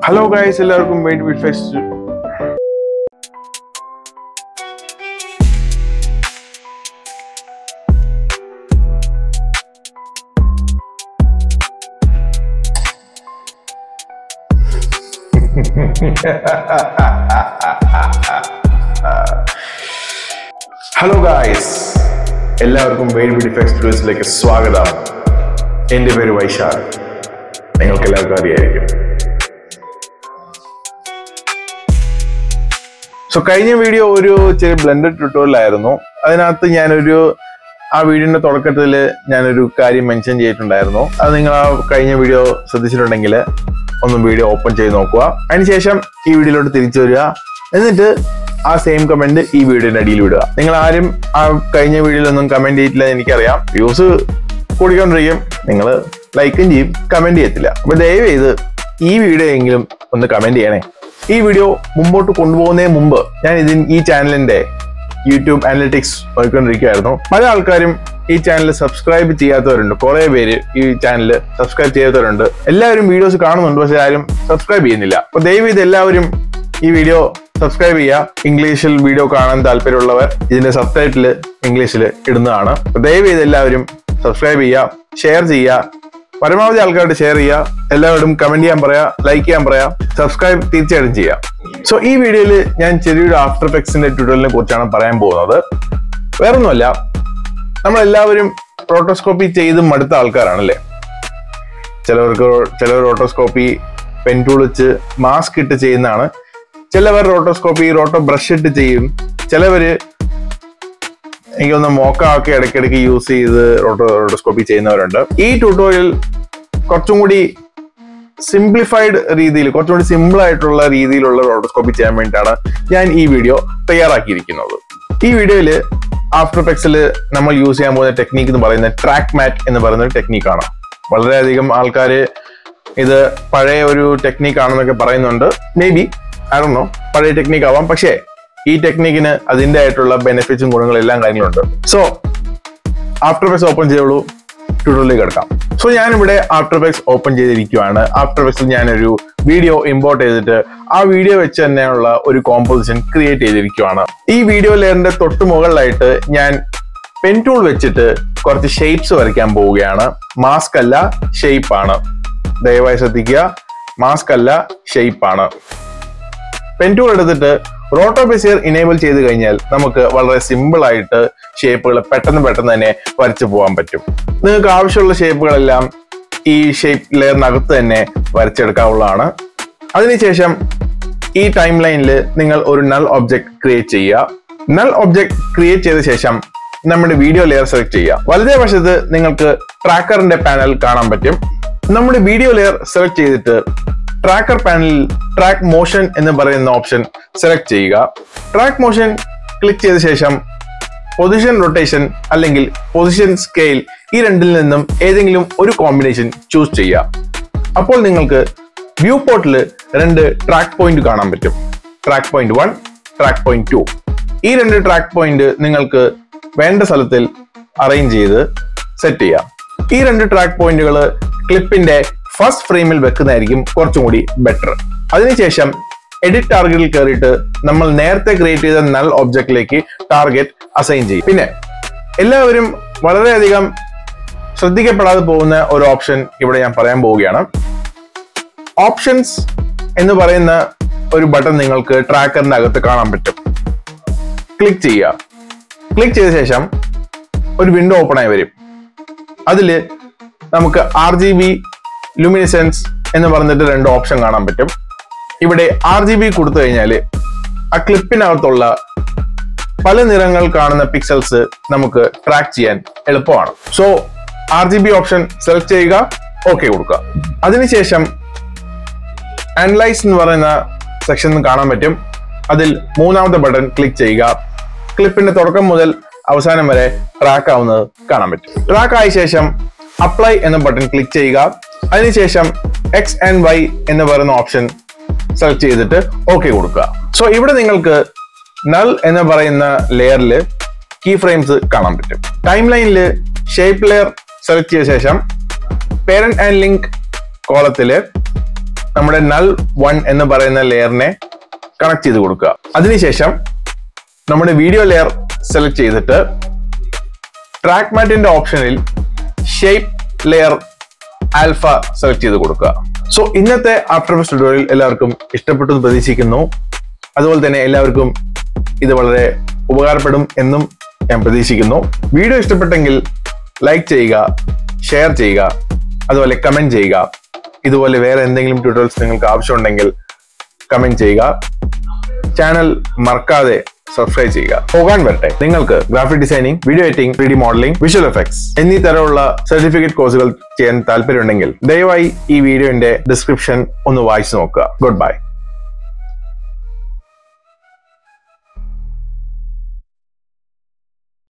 hello guys എല്ലാവർക്കും wait with fest hello guys എല്ലാവർക്കും wait with fest സ്റ്റുഡിയോസിലേക്ക് സ്വാഗതം എൻ്റെ പേര് വൈശാഖ് നിങ്ങൾക്ക് എല്ലാവർക്കും അറിയായിരിക്കും സോ കഴിഞ്ഞ വീഡിയോ ഒരു ചെറിയ ബ്ലെൻഡഡ് ട്യൂട്ടോറിയൽ ആയിരുന്നു അതിനകത്ത് ഞാനൊരു ആ വീഡിയോന്റെ തുടക്കത്തിൽ ഞാനൊരു കാര്യം മെൻഷൻ ചെയ്തിട്ടുണ്ടായിരുന്നു അത് നിങ്ങൾ ആ കഴിഞ്ഞ വീഡിയോ ശ്രദ്ധിച്ചിട്ടുണ്ടെങ്കിൽ ഒന്ന് വീഡിയോ ഓപ്പൺ ചെയ്ത് നോക്കുക അതിനുശേഷം ഈ വീഡിയോയിലോട്ട് തിരിച്ചു വരിക എന്നിട്ട് ആ സെയിം കമന്റ് ഈ വീഡിയോന്റെ അടിയിൽ വിടുക നിങ്ങൾ ആരും ആ കഴിഞ്ഞ വീഡിയോയിലൊന്നും കമന്റ് ചെയ്തിട്ടില്ല എന്ന് എനിക്കറിയാം വ്യൂസ് കൂടിക്കൊണ്ടിരിക്കും നിങ്ങൾ ലൈക്കും ചെയ്യും കമന്റ് ചെയ്യത്തില്ല അപ്പൊ ദയവ് ചെയ്ത് ഈ വീഡിയോ എങ്കിലും ഒന്ന് കമന്റ് ചെയ്യണേ ഈ വീഡിയോ മുമ്പോട്ട് കൊണ്ടുപോകുന്നതിന് മുമ്പ് ഞാൻ ഇതിൻ ഈ ചാനലിന്റെ യൂട്യൂബ് അനലിറ്റിക്സ് നോക്കിക്കൊണ്ടിരിക്കുകയായിരുന്നു പല ആൾക്കാരും ഈ ചാനൽ സബ്സ്ക്രൈബ് ചെയ്യാത്തവരുണ്ട് കുറെ പേര് ഈ ചാനൽ സബ്സ്ക്രൈബ് ചെയ്യാത്തവരുണ്ട് എല്ലാവരും വീഡിയോസ് കാണുന്നുണ്ട് പക്ഷെ ആരും സബ്സ്ക്രൈബ് ചെയ്യുന്നില്ല അപ്പൊ ദയവ് ഇത് എല്ലാവരും ഈ വീഡിയോ സബ്സ്ക്രൈബ് ചെയ്യുക ഇംഗ്ലീഷിൽ വീഡിയോ കാണാൻ താല്പര്യമുള്ളവർ ഇതിന്റെ സബ്ടൈറ്റിൽ ഇംഗ്ലീഷിൽ ഇടുന്നതാണ് അപ്പൊ ദയവ് ചെയ്ത് എല്ലാവരും സബ്സ്ക്രൈബ് ചെയ്യുക ഷെയർ ചെയ്യുക പരമാവധി ആൾക്കാരോട് ഷെയർ ചെയ്യുക എല്ലാവരോടും കമന്റ് ചെയ്യാൻ പറയാ ലൈക്ക് ചെയ്യാൻ പറയാ സബ്സ്ക്രൈബ് തീർച്ചയായിട്ടും ചെയ്യാം സോ ഈ വീഡിയോയിൽ ഞാൻ ചെറിയൊരു ആഫ്റ്റർ എഫക്ട്സിന്റെ ട്യൂട്ടോറിയലിനെ കുറിച്ചാണ് പറയാൻ പോകുന്നത് വേറൊന്നുമല്ല നമ്മളെല്ലാവരും റോട്ടോസ്കോപ്പി ചെയ്ത് മടുത്ത ആൾക്കാരാണല്ലേ ചിലവർക്ക് ചിലവർ റോട്ടോസ്കോപ്പി പെൻ ടൂൾ വെച്ച് മാസ്ക് ഇട്ട് ചെയ്യുന്നതാണ് ചിലവർ റോട്ടോസ്കോപ്പി റോട്ടോ ബ്രഷ് ഇട്ട് ചെയ്യും ചിലവര് എനിക്കൊന്ന് മോക്ക ഒക്കെ ഇടയ്ക്കിടയ്ക്ക് യൂസ് ചെയ്ത് റോട്ടോ റോട്ടോസ്കോപ്പി ചെയ്യുന്നവരുണ്ട് ഈ ട്യൂട്ടോറിയൽ കുറച്ചും കൂടി സിംപ്ലിഫൈഡ് രീതിയിൽ കുറച്ചും കൂടി സിമ്പിൾ ആയിട്ടുള്ള രീതിയിലുള്ള റോട്ടോസ്കോപ്പി ചെയ്യാൻ വേണ്ടിയിട്ടാണ് ഞാൻ ഈ വീഡിയോ തയ്യാറാക്കിയിരിക്കുന്നത് ഈ വീഡിയോയിൽ ആഫ്റ്റർ എഫക്ട്സിൽ നമ്മൾ യൂസ് ചെയ്യാൻ പോകുന്ന ടെക്നീക്ക് എന്ന് പറയുന്നത് ട്രാക്ക് മാറ്റ് എന്ന് പറയുന്ന ഒരു ടെക്നീക്കാണ് വളരെയധികം ആൾക്കാർ ഇത് പഴയ ഒരു ടെക്നീക്ക് ആണെന്നൊക്കെ പറയുന്നുണ്ട് മേ ബി ആണോ പഴയ ടെക്നീക്ക് ആവാം പക്ഷേ ഈ ടെക്നീക്കിന് അതിൻ്റെ ആയിട്ടുള്ള ബെനിഫിറ്റ്സും ഗുണങ്ങളും എല്ലാം കാര്യങ്ങളുണ്ട് സോ ആഫ്റ്റർ എഫക്ട്സ് ഓപ്പൺ ചെയ്തോളൂ ട്യൂട്ടോറിയലിലേക്ക് കിടക്കാം സോ ഞാനിവിടെ ആഫ്റ്റർ എഫക്ട്സ് ഓപ്പൺ ചെയ്തിരിക്കുവാണ് ആഫ്റ്റർ എഫക്ട്സിൽ ഞാനൊരു വീഡിയോ ഇമ്പോർട്ട് ചെയ്തിട്ട് ആ വീഡിയോ വെച്ച് തന്നെയുള്ള ഒരു കോമ്പോസിഷൻ ക്രിയേറ്റ് ചെയ്തിരിക്കുവാണ് ഈ വീഡിയോ ലെയറിന്റെ തൊട്ട് മുകളിലായിട്ട് ഞാൻ പെൻ ടൂൾ വെച്ചിട്ട് കുറച്ച് ഷേപ്സ് വരയ്ക്കാൻ പോവുകയാണ് മാസ്ക് അല്ല ഷേപ്പ് ആണ് ദയവായി ശ്രദ്ധിക്കുക മാസ്ക് അല്ല ഷേപ്പ് ആണ് പെൻ ടൂൾ എടുത്തിട്ട് റോട്ടോ ബെസിയർ ഇനേബിൾ ചെയ്ത് കഴിഞ്ഞാൽ നമുക്ക് വളരെ സിമ്പിൾ ആയിട്ട് ഷേപ്പുകൾ പെട്ടെന്ന് പെട്ടെന്ന് തന്നെ വരച്ചു പോകാൻ പറ്റും നിങ്ങൾക്ക് ആവശ്യമുള്ള ഷേപ്പുകളെല്ലാം ഈ ഷേപ്പ് ലെയറിനകത്ത് തന്നെ വരച്ചെടുക്കാവുന്നതാണ് അതിനുശേഷം ഈ ടൈം ലൈനിൽ നിങ്ങൾ ഒരു നൾ ഒബ്ജക്ട് ക്രിയേറ്റ് ചെയ്യുക നൾ ഒബ്ജക്ട് ക്രിയേറ്റ് ചെയ്ത ശേഷം നമ്മുടെ വീഡിയോ ലെയർ സെലക്ട് ചെയ്യുക വലതേ വശത്ത് നിങ്ങൾക്ക് ട്രാക്കറിന്റെ പാനൽ കാണാൻ പറ്റും നമ്മുടെ വീഡിയോ ലെയർ സെലക്ട് ചെയ്തിട്ട് ട്രാക്കർ പാനലിൽ ട്രാക്ക് മോഷൻ എന്ന് പറയുന്ന ഓപ്ഷൻ സെലക്ട് ചെയ്യുക ട്രാക്ക് മോഷൻ ക്ലിക്ക് ചെയ്ത ശേഷം പൊസിഷൻ റൊട്ടേഷൻ അല്ലെങ്കിൽ പൊസിഷൻ സ്കെയിൽ ഈ രണ്ടിൽ നിന്നും ഏതെങ്കിലും ഒരു കോമ്പിനേഷൻ ചൂസ് ചെയ്യുക അപ്പോൾ നിങ്ങൾക്ക് വ്യൂ പോർട്ടിൽ രണ്ട് ട്രാക്ക് പോയിന്റ് കാണാൻ പറ്റും track point one track point two ഈ രണ്ട് ട്രാക്ക് പോയിന്റ് നിങ്ങൾക്ക് വേണ്ട സ്ഥലത്തിൽ അറേഞ്ച് ചെയ്ത് സെറ്റ് ചെയ്യാം ഈ രണ്ട് ട്രാക്ക് പോയിന്റുകൾ ക്ലിപ്പിന്റെ ഫസ്റ്റ് ഫ്രെയിമിൽ വെക്കുന്നതായിരിക്കും കുറച്ചും കൂടി ബെറ്റർ അതിനുശേഷം എഡിറ്റ് ടാർഗറ്റിൽ കയറിയിട്ട് നമ്മൾ നേരത്തെ ക്രിയേറ്റ് ചെയ്ത നൾ ഒബ്ജക്റ്റിലേക്ക് ടാർഗറ്റ് അസൈൻ ചെയ്യും പിന്നെ എല്ലാവരും വളരെയധികം ശ്രദ്ധിക്കപ്പെടാതെ പോകുന്ന ഒരു ഓപ്ഷൻ ഇവിടെ ഞാൻ പറയാൻ പോവുകയാണ് ഓപ്ഷൻസ് എന്ന് പറയുന്ന ഒരു ബട്ടൺ നിങ്ങൾക്ക് ട്രാക്കറിന്റെ അകത്ത് കാണാൻ പറ്റും ക്ലിക്ക് ചെയ്യുക ക്ലിക്ക് ചെയ്ത ശേഷം ഒരു വിൻഡോ ഓപ്പൺ ആയി വരും അതിൽ നമുക്ക് ആർ ജി ബി ലുമിനിസെൻസ് എന്ന് പറഞ്ഞിട്ട് രണ്ട് ഓപ്ഷൻ കാണാൻ പറ്റും ഇവിടെ ആർ ജി ബി കൊടുത്തു കഴിഞ്ഞാൽ ആ ക്ലിപ്പിനകത്തുള്ള പല നിറങ്ങൾ കാണുന്ന പിക്സൽസ് നമുക്ക് ട്രാക്ക് ചെയ്യാൻ എളുപ്പമാണ് so R G B option select ചെയ്യുക ഓക്കെ കൊടുക്കുക അതിനുശേഷം അനലൈസ് എന്ന് പറയുന്ന സെക്ഷൻ കാണാൻ പറ്റും അതിൽ മൂന്നാമത്തെ ബട്ടൺ ക്ലിക്ക് ചെയ്യുക ക്ലിപ്പിന്റെ തുടക്കം മുതൽ അവസാനം വരെ ട്രാക്ക് ആവുന്നത് കാണാൻ പറ്റും ട്രാക്ക് ആയ ശേഷം അപ്ലൈ എന്ന ബട്ടൺ ക്ലിക്ക് ചെയ്യുക അതിനുശേഷം എക്സ് ആൻഡ് വൈ എന്ന് പറയുന്ന ഓപ്ഷൻ സെലക്ട് ചെയ്തിട്ട് ഓക്കെ കൊടുക്കുക സോ ഇവിടെ നിങ്ങൾക്ക് നൾ എന്ന് പറയുന്ന ലെയറിൽ കീ ഫ്രെയിംസ് കാണാൻ പറ്റും ടൈം ലൈനിൽ ഷേപ്പ് ലെയർ സെലക്ട് ചെയ്ത ശേഷം പേരന്റ് ആൻഡ് ലിങ്ക് കോളത്തില് നമ്മുടെ നൾ വൺ എന്ന് പറയുന്ന ലെയറിനെ കണക്ട് ചെയ്ത് കൊടുക്കുക അതിനുശേഷം നമ്മുടെ വീഡിയോ ലെയർ സെലക്ട് ചെയ്തിട്ട് ട്രാക്ക് മാറ്റിന്റെ ഓപ്ഷനിൽ ഷേപ്പ് ലെയർ ആൽഫ സെലക്ട് ചെയ്ത് കൊടുക്കുക സോ ഇന്നത്തെ ആഫ്റ്റർ എഫക്ട്സ് ട്യൂട്ടോറിയൽ എല്ലാവർക്കും ഇഷ്ടപ്പെട്ടു എന്ന് പ്രതീക്ഷിക്കുന്നു അതുപോലെ തന്നെ എല്ലാവർക്കും ഇത് വളരെ ഉപകാരപ്പെടും എന്നും ഞാൻ പ്രതീക്ഷിക്കുന്നു വീഡിയോ ഇഷ്ടപ്പെട്ടെങ്കിൽ ലൈക്ക് ചെയ്യുക ഷെയർ ചെയ്യുക അതുപോലെ കമന്റ് ചെയ്യുക ഇതുപോലെ വേറെ എന്തെങ്കിലും ട്യൂട്ടോറിയൽസ് നിങ്ങൾക്ക് ആവശ്യമുണ്ടെങ്കിൽ കമന്റ് ചെയ്യുക ചാനൽ മറക്കാതെ സബ്സ്ക്രൈബ് ചെയ്യുക പോകാൻ വരട്ടെ നിങ്ങൾക്ക് graphic designing video editing three D modelling visual effects എന്നീ തരമുള്ള സർട്ടിഫിക്കറ്റ് കോഴ്സുകൾ ചെയ്യാൻ താല്പര്യമുണ്ടെങ്കിൽ ദയവായി ഈ വീഡിയോന്റെ ഡിസ്ക്രിപ്ഷൻ ഒന്ന് വായിച്ചു നോക്കുക ഗുഡ് ബൈ